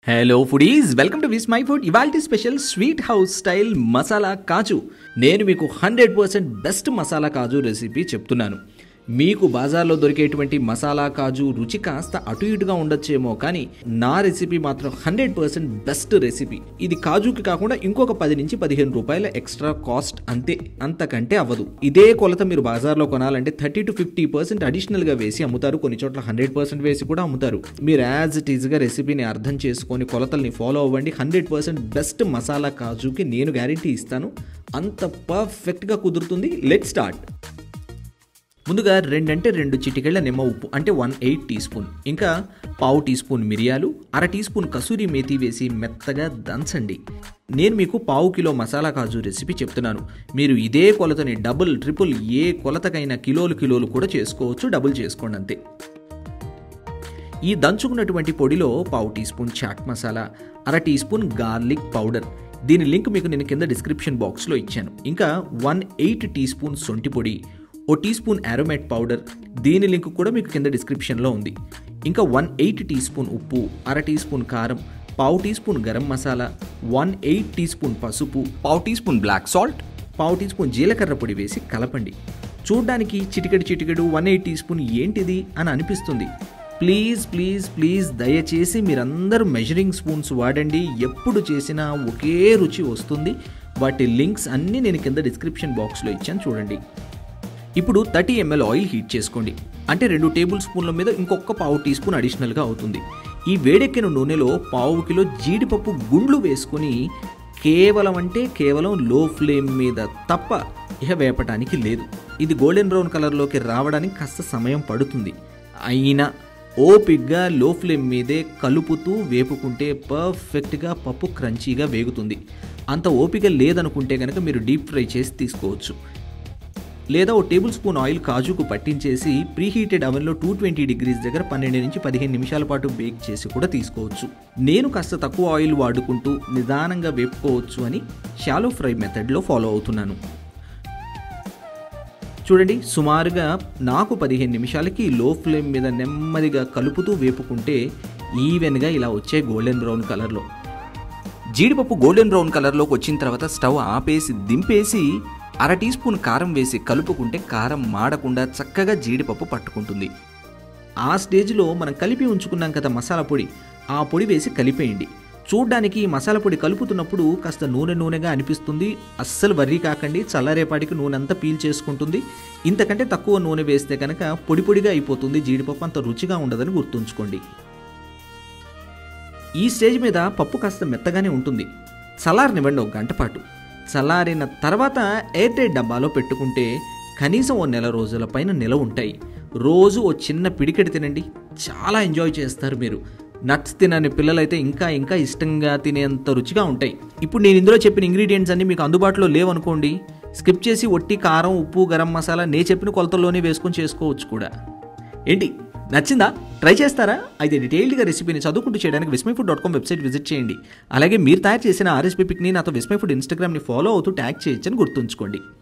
hello foodies welcome to Vismai food ఇవాల్టి special sweet house style masala కాజు నేను మీకు హండ్రెడ్ పర్సెంట్ బెస్ట్ మసాలా కాజు రెసిపీ చెప్తున్నాను మీకు బజార్లో దొరికేటువంటి మసాలా కాజు రుచి కాస్త అటు ఇటుగా ఉండొచ్చేమో కానీ నా రెసిపీ మాత్రం హండ్రెడ్ పర్సెంట్ బెస్ట్ రెసిపీ ఇది కాజుకి కాకుండా ఇంకొక పది నుంచి పదిహేను రూపాయల ఎక్స్ట్రా కాస్ట్ అంతే అంతకంటే అవ్వదు ఇదే కొలత మీరు బజార్లో కొనాలంటే థర్టీ టు ఫిఫ్టీ పర్సెంట్ అడిషనల్గా వేసి అమ్ముతారు కొన్ని చోట్ల హండ్రెడ్ పర్సెంట్ వేసి కూడా అమ్ముతారు మీరు యాజ్ ఇట్ ఈజ్గా రెసిపీని అర్థం చేసుకొని కొలతల్ని ఫాలో అవ్వండి హండ్రెడ్ పర్సెంట్ బెస్ట్ మసాలా కాజుకి నేను గ్యారంటీ ఇస్తాను అంత పర్ఫెక్ట్గా కుదురుతుంది లెట్ స్టార్ట్ ముందుగా రెండంటే రెండు చిటికెళ్ళ నిమ్మ ఉప్పు అంటే వన్ ఎయిట్ టీ స్పూన్ ఇంకా పావు టీ స్పూన్ మిరియాలు అర టీ స్పూన్ కసూరి మేతి వేసి మెత్తగా దంచండి నేను మీకు పావు కిలో మసాలా కాజు రెసిపీ చెప్తున్నాను మీరు ఇదే కొలతని డబుల్ ట్రిపుల్ ఏ కొలతకైనా కిలోలు కిలోలు కూడా చేసుకోవచ్చు డబుల్ చేసుకోండి అంతే ఈ దంచుకున్నటువంటి పొడిలో పావు టీ స్పూన్ చాట్ మసాలా అర టీ స్పూన్ గార్లిక్ పౌడర్ దీని లింక్ మీకు నేను కింద డిస్క్రిప్షన్ బాక్స్లో ఇచ్చాను ఇంకా వన్ ఎయిట్ టీ స్పూన్ సొంటి పొడి ఓ టీ స్పూన్ అరోమేట్ పౌడర్ దీని లింక్ కూడా మీకు కింద డిస్క్రిప్షన్లో ఉంది ఇంకా వన్ ఎయిట్ టీ స్పూన్ ఉప్పు అర టీ స్పూన్ కారం పావు teaspoon garam masala one eight teaspoon పసుపు పావు టీ స్పూన్ బ్లాక్ సాల్ట్ పావు టీ స్పూన్ జీలకర్ర పొడి వేసి కలపండి చూడ్డానికి చిటికెడు చిటికెడు వన్ ఎయిట్ టీ స్పూన్ ఏంటిది అని అనిపిస్తుంది ప్లీజ్ ప్లీజ్ ప్లీజ్ దయచేసి మీరందరూ మెజరింగ్ స్పూన్స్ వాడండి ఎప్పుడు చేసినా ఒకే రుచి వస్తుంది వాటి లింక్స్ అన్నీ నేను కింద డిస్క్రిప్షన్ బాక్స్లో ఇచ్చాను చూడండి ఇప్పుడు థర్టీ ఎంఎల్ ఆయిల్ హీట్ చేసుకోండి అంటే రెండు టేబుల్ స్పూన్ల మీద ఇంకొక పావు టీ స్పూన్ అడిషనల్గా అవుతుంది ఈ వేడెక్కిన నూనెలో పావు కిలో జీడిపప్పు గుండ్లు వేసుకొని కేవలం అంటే కేవలం లో ఫ్లేమ్ మీద తప్ప ఇహ వేపటానికి లేదు ఇది గోల్డెన్ బ్రౌన్ కలర్లోకి రావడానికి కాస్త సమయం పడుతుంది అయినా ఓపిగ్గా లో ఫ్లేమ్ మీదే కలుపుతూ వేపుకుంటే పర్ఫెక్ట్గా పప్పు క్రంచీగా వేగుతుంది అంత ఓపిక లేదనుకుంటే కనుక మీరు డీప్ ఫ్రై చేసి తీసుకోవచ్చు లేదా ఓ టేబుల్ స్పూన్ ఆయిల్ కాజుకు పట్టించేసి ప్రీహీటెడ్ అవెన్లో టూ ట్వంటీ డిగ్రీస్ దగ్గర పన్నెండు నుంచి పదిహేను నిమిషాల పాటు బేక్ చేసి కూడా తీసుకోవచ్చు నేను కాస్త తక్కువ ఆయిల్ వాడుకుంటూ నిదానంగా వేపుకోవచ్చు అని షాలో ఫ్రై మెథడ్లో ఫాలో అవుతున్నాను చూడండి సుమారుగా నాకు పదిహేను నిమిషాలకి లో ఫ్లేమ్ మీద నెమ్మదిగా కలుపుతూ వేపుకుంటే ఈవెన్గా ఇలా వచ్చే గోల్డెన్ బ్రౌన్ కలర్లో జీడిపప్పు గోల్డెన్ బ్రౌన్ కలర్లోకి వచ్చిన తర్వాత స్టవ్ ఆపేసి దింపేసి అర టీ స్పూన్ కారం వేసి కలుపుకుంటే కారం మాడకుండా చక్కగా జీడిపప్పు పట్టుకుంటుంది ఆ స్టేజ్లో మనం కలిపి ఉంచుకున్నాం కదా మసాలా పొడి ఆ పొడి వేసి కలిపేయండి చూడ్డానికి ఈ మసాలా పొడి కలుపుతున్నప్పుడు కాస్త నూనె నూనెగా అనిపిస్తుంది అస్సలు వర్రీ కాకండి చల్లారేపాటికి నూనె అంతా పీల్ చేసుకుంటుంది ఇంతకంటే తక్కువ నూనె వేస్తే కనుక పొడి పొడిగా అయిపోతుంది జీడిపప్పు అంత రుచిగా ఉండదని గుర్తుంచుకోండి ఈ స్టేజ్ మీద పప్పు కాస్త మెత్తగానే ఉంటుంది చల్లారనివ్వండి ఒక గంట పాటు చల్లారిన తర్వాత ఎయిర్ టైట్ డబ్బాలో పెట్టుకుంటే కనీసం ఓ నెల రోజుల పైన నిలవ ఉంటాయి రోజు ఓ చిన్న పిడికెడు తినండి చాలా ఎంజాయ్ చేస్తారు మీరు నట్స్ తినని పిల్లలైతే ఇంకా ఇంకా ఇష్టంగా తినేంత రుచిగా ఉంటాయి ఇప్పుడు నేను ఇందులో చెప్పిన ఇంగ్రీడియంట్స్ అన్ని మీకు అందుబాటులో లేవనుకోండి స్కిప్ చేసి ఒట్టి కారం ఉప్పు గరం మసాలా నే చెప్పిన కొలతల్లోనే వేసుకొని చేసుకోవచ్చు కూడా ఏంటి నచ్చిందా ట్రై చేస్తారా అయితే డీటెయిల్డ్గా రెసిపీని చదువుకుంటూ చేయడానికి Vismai food dot com website visit చేయండి అలాగే మీరు తయారు చేసిన ఆ రెసిపీ పిక్ని నాతో విస్మై ఫుడ్ ఇన్స్టాగ్రామ్ని ఫాలో అవుతూ ట్యాగ్ చేయొచ్చని గుర్తుంచుకోండి